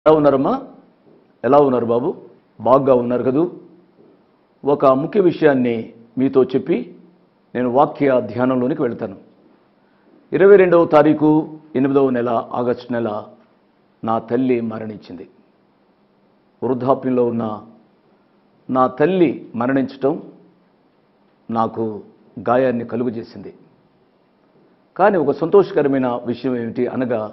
ఎలా ఉన్నారమ్మా ఎలా ఉన్నారు బాబు బాగా ఉన్నారు కదూ ఒక ముఖ్య విషయాన్ని మీతో చెప్పి నేను వాక్య ధ్యానంలోనికి వెళ్తాను ఇరవై రెండవ తారీఖు ఎనిమిదవ నెల ఆగస్టు నెల నా తల్లి మరణించింది వృద్ధాప్యంలో ఉన్న నా తల్లి మరణించటం నాకు గాయాన్ని కలుగు చేసింది కానీ ఒక సంతోషకరమైన విషయం ఏమిటి అనగా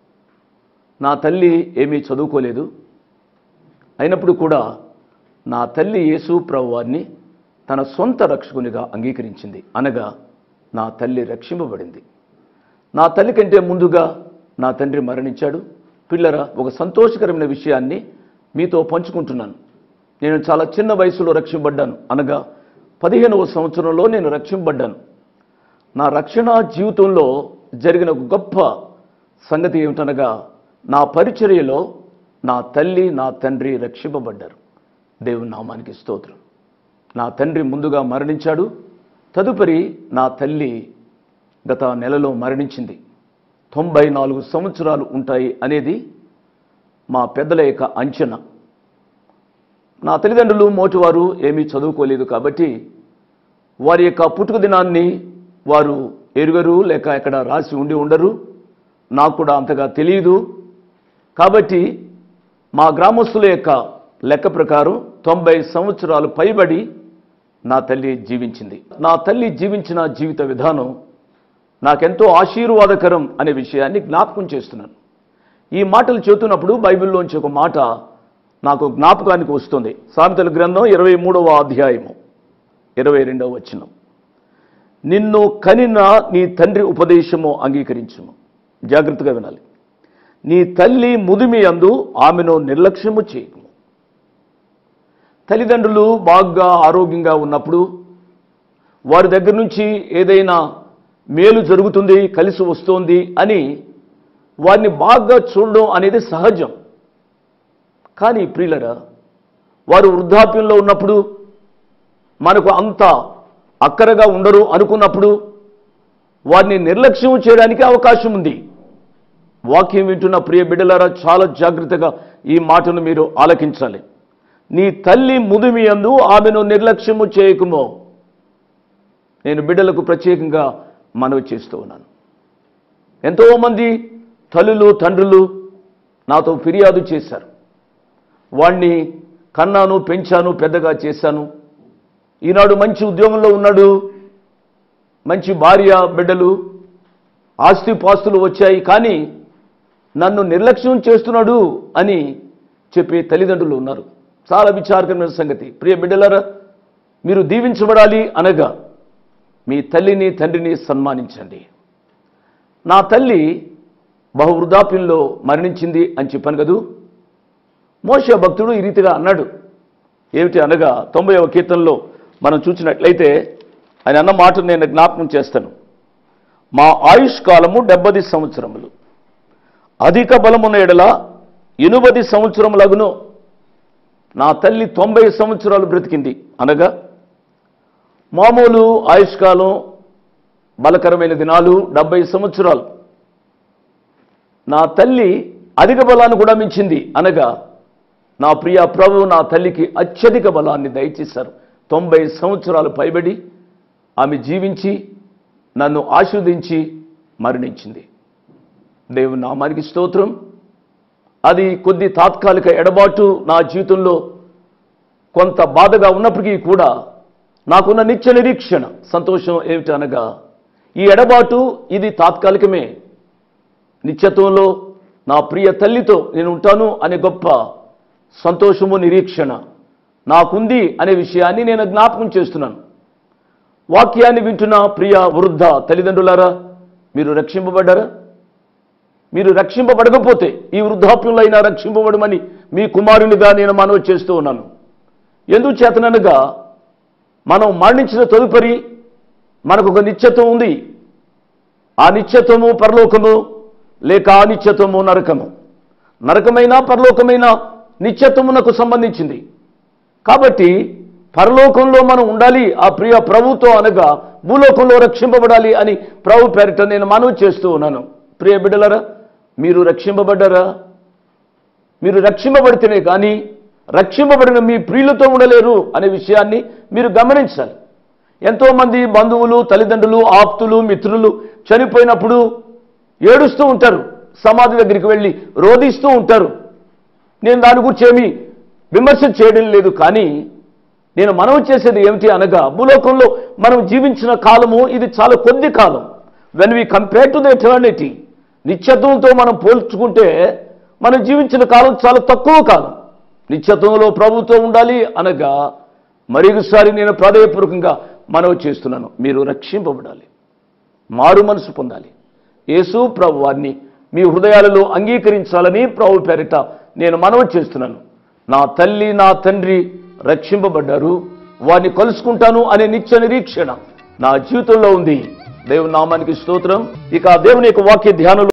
నా తల్లి ఏమీ చదువుకోలేదు అయినప్పుడు కూడా నా తల్లి యేసు ప్రభువారిని తన సొంత రక్షకునిగా అంగీకరించింది అనగా నా తల్లి రక్షింపబడింది నా తల్లి కంటే ముందుగా నా తండ్రి మరణించాడు పిల్లరా ఒక సంతోషకరమైన విషయాన్ని మీతో పంచుకుంటున్నాను నేను చాలా చిన్న వయసులో రక్షింపబడ్డాను అనగా పదిహేనవ సంవత్సరంలో నేను రక్షింపబడ్డాను నా రక్షణ జీవితంలో జరిగిన ఒక గొప్ప సంగతి ఏమిటనగా నా పరిచర్యలో నా తల్లి నా తండ్రి రక్షింపబడ్డారు దేవుని నామానికి స్తోత్రం నా తండ్రి ముందుగా మరణించాడు తదుపరి నా తల్లి గత నెలలో మరణించింది తొంభై నాలుగు సంవత్సరాలు ఉంటాయి అనేది మా పెద్దల యొక్క అంచనా నా తల్లిదండ్రులు మోటివారు ఏమీ చదువుకోలేదు కాబట్టి వారి యొక్క పుట్టుక దినాన్ని వారు ఎరుగరు లేక ఎక్కడ రాసి ఉండి ఉండరు నాకు కూడా అంతగా తెలియదు కాబట్టి మా గ్రామస్తుల యొక్క లెక్క ప్రకారం తొంభై సంవత్సరాలు పైబడి నా తల్లి జీవించింది నా తల్లి జీవించిన జీవిత విధానం నాకెంతో ఆశీర్వాదకరం అనే విషయాన్ని జ్ఞాపకం చేస్తున్నాను ఈ మాటలు చెబుతున్నప్పుడు బైబిల్లోంచి ఒక మాట నాకు జ్ఞాపకానికి వస్తుంది సామెతల గ్రంథం ఇరవై మూడవ అధ్యాయము ఇరవై రెండవ వచనం నిన్ను కనిన నీ తండ్రి ఉపదేశము అంగీకరించుము జాగ్రత్తగా వినాలి నీ తల్లి ముదిమి అందు ఆమెను నిర్లక్ష్యము చేయము తల్లిదండ్రులు బాగా ఆరోగ్యంగా ఉన్నప్పుడు వారి దగ్గర నుంచి ఏదైనా మేలు జరుగుతుంది కలిసి వస్తోంది అని వారిని బాగా చూడడం అనేది సహజం కానీ ప్రియులరా వారు వృద్ధాప్యంలో ఉన్నప్పుడు మనకు అంత అక్కరగా ఉండరు అనుకున్నప్పుడు వారిని నిర్లక్ష్యం చేయడానికి అవకాశం ఉంది వాక్యం వింటున్న ప్రియ బిడ్డలారా చాలా జాగ్రత్తగా ఈ మాటను మీరు ఆలకించాలి నీ తల్లి ముదిమి అందు ఆమెను నిర్లక్ష్యము చేయకుమో నేను బిడ్డలకు ప్రత్యేకంగా మనవి చేస్తూ ఉన్నాను ఎంతోమంది తల్లులు తండ్రులు నాతో ఫిర్యాదు చేశారు వాణ్ణి కన్నాను పెంచాను పెద్దగా చేశాను ఈనాడు మంచి ఉద్యోగంలో ఉన్నాడు మంచి భార్య బిడ్డలు ఆస్తిపాస్తులు వచ్చాయి కానీ నన్ను నిర్లక్ష్యం చేస్తున్నాడు అని చెప్పే తల్లిదండ్రులు ఉన్నారు చాలా విచారకరమైన సంగతి ప్రియ బిడ్డలారా మీరు దీవించబడాలి అనగా మీ తల్లిని తండ్రిని సన్మానించండి నా తల్లి బహు వృద్ధాప్యంలో మరణించింది అని చెప్పాను కదూ మోష భక్తుడు ఈ రీతిగా అన్నాడు ఏమిటి అనగా తొంభైవ కీర్తనలో మనం చూసినట్లయితే ఆయన అన్న మాట నేను జ్ఞాపకం చేస్తాను మా ఆయుష్ కాలము డెబ్బది సంవత్సరములు అధిక బలమున్న ఎడల ఎనుబది సంవత్సరములగును నా తల్లి తొంభై సంవత్సరాలు బ్రతికింది అనగా మామూలు ఆయుష్కాలం బలకరమైన దినాలు డెబ్బై సంవత్సరాలు నా తల్లి అధిక బలాన్ని కూడా మించింది అనగా నా ప్రియ ప్రభు నా తల్లికి అత్యధిక బలాన్ని దయచేశారు తొంభై సంవత్సరాలు పైబడి ఆమె జీవించి నన్ను ఆశీర్వదించి మరణించింది దేవుని నామానికి స్తోత్రం అది కొద్ది తాత్కాలిక ఎడబాటు నా జీవితంలో కొంత బాధగా ఉన్నప్పటికీ కూడా నాకున్న నిత్య నిరీక్షణ సంతోషం ఏమిటి అనగా ఈ ఎడబాటు ఇది తాత్కాలికమే నిత్యత్వంలో నా ప్రియ తల్లితో నేను ఉంటాను అనే గొప్ప సంతోషము నిరీక్షణ నాకుంది అనే విషయాన్ని నేను జ్ఞాపకం చేస్తున్నాను వాక్యాన్ని వింటున్న ప్రియ వృద్ధ తల్లిదండ్రులారా మీరు రక్షింపబడ్డారా మీరు రక్షింపబడకపోతే ఈ వృద్ధాప్యంలో అయినా రక్షింపబడమని మీ కుమారునిగా నేను మనవి చేస్తూ ఉన్నాను ఎందుకు చేతననగా మనం మరణించిన తదుపరి మనకు ఒక నిత్యత్వం ఉంది ఆ నిత్యత్వము పరలోకము లేక ఆ నిత్యత్వము నరకము నరకమైన పరలోకమైన నిత్యత్వమునకు సంబంధించింది కాబట్టి పరలోకంలో మనం ఉండాలి ఆ ప్రియ ప్రభుతో అనగా భూలోకంలో రక్షింపబడాలి అని ప్రభు పేరిట నేను మనవి చేస్తూ ఉన్నాను ప్రియ బిడ్డలరా మీరు రక్షింపబడ్డారా మీరు రక్షింపబడితేనే కానీ రక్షింపబడిన మీ ప్రియులతో ఉండలేరు అనే విషయాన్ని మీరు గమనించాలి ఎంతోమంది బంధువులు తల్లిదండ్రులు ఆప్తులు మిత్రులు చనిపోయినప్పుడు ఏడుస్తూ ఉంటారు సమాధి దగ్గరికి వెళ్ళి రోధిస్తూ ఉంటారు నేను దాని గురించి ఏమీ విమర్శ చేయడం లేదు కానీ నేను మనం చేసేది ఏమిటి అనగా భూలోకంలో మనం జీవించిన కాలము ఇది చాలా కొద్ది కాలం when we compare to the eternity నిత్యత్వంతో మనం పోల్చుకుంటే మనం జీవించిన కాలం చాలా తక్కువ కాలం నిత్యత్వంలో ప్రభుత్వం ఉండాలి అనగా మరొకసారి నేను ప్రాధాయపూర్వకంగా మనవి చేస్తున్నాను మీరు రక్షింపబడాలి మారు మనసు పొందాలి యేసు ప్రభు వారిని మీ హృదయాలలో అంగీకరించాలని ప్రభు పేరిట నేను మనవి చేస్తున్నాను నా తల్లి నా తండ్రి రక్షింపబడ్డారు వారిని కలుసుకుంటాను అనే నిత్య నిరీక్షణ నా జీవితంలో ఉంది దేవుని నామానికి స్తోత్రం ఇక దేవుని యొక్క వాక్య ధ్యానంలో